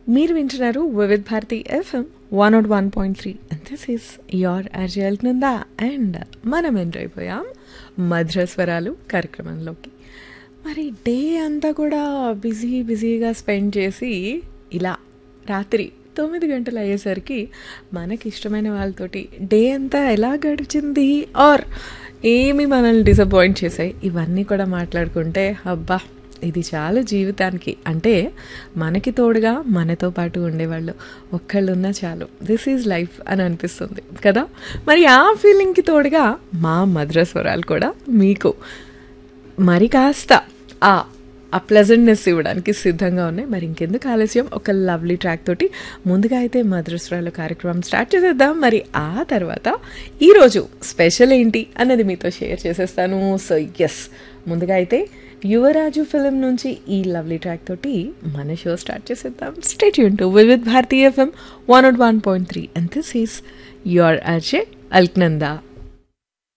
మీరు వింటున్నారు Vividh Bharati FM one naught one point three and this is your అర్జల్ నందా అండ్ మనం ఎంటర్ అయిపోయాం మధురస్వరాలు కార్యక్రమంలోకి మరి డే అంతా కూడా బిజీ బిజీగా స్పెండ్ చేసి ఇలా రాత్రి తొమ్మిది గంటలు అయ్యేసరికి మనకి ఇష్టమైన వాళ్ళతోటి డే అంతా ఎలా గడిచింది ఆర్ ఏమి మనల్ని డిసప్పాయింట్ చేసాయి ఇవన్నీ కూడా మాట్లాడుకుంటే అబ్బా ఇది చాలు జీవితానికి అంటే మనకి తోడుగా మనతో పాటు ఉండేవాళ్ళు ఒక్కళ్ళు ఉన్నా చాలు దిస్ ఈజ్ లైఫ్ అని అనిపిస్తుంది కదా మరి ఆ ఫీలింగ్కి తోడుగా మా మధుర స్వరాలు కూడా మీకు మరి కాస్త ఆ ఆ ప్లెజెంట్నెస్ ఇవ్వడానికి సిద్ధంగా ఉన్నాయి మరి ఇంకెందుకు ఆలస్యం ఒక లవ్లీ ట్రాక్ తోటి ముందుగా అయితే మధురస్వరాలు కార్యక్రమం స్టార్ట్ చేసేద్దాం మరి ఆ తర్వాత ఈరోజు స్పెషల్ ఏంటి అన్నది మీతో షేర్ చేసేస్తాను సో ఎస్ ముందుగా అయితే యువరాజు ఫిలిం నుంచి ఈ లవ్లీ ట్రాక్ తోటి మన షో స్టార్ట్ చేసేద్దాం స్టేట్ యూన్ to with Bharati FM one naught one point three and this is your RJ Alaknanda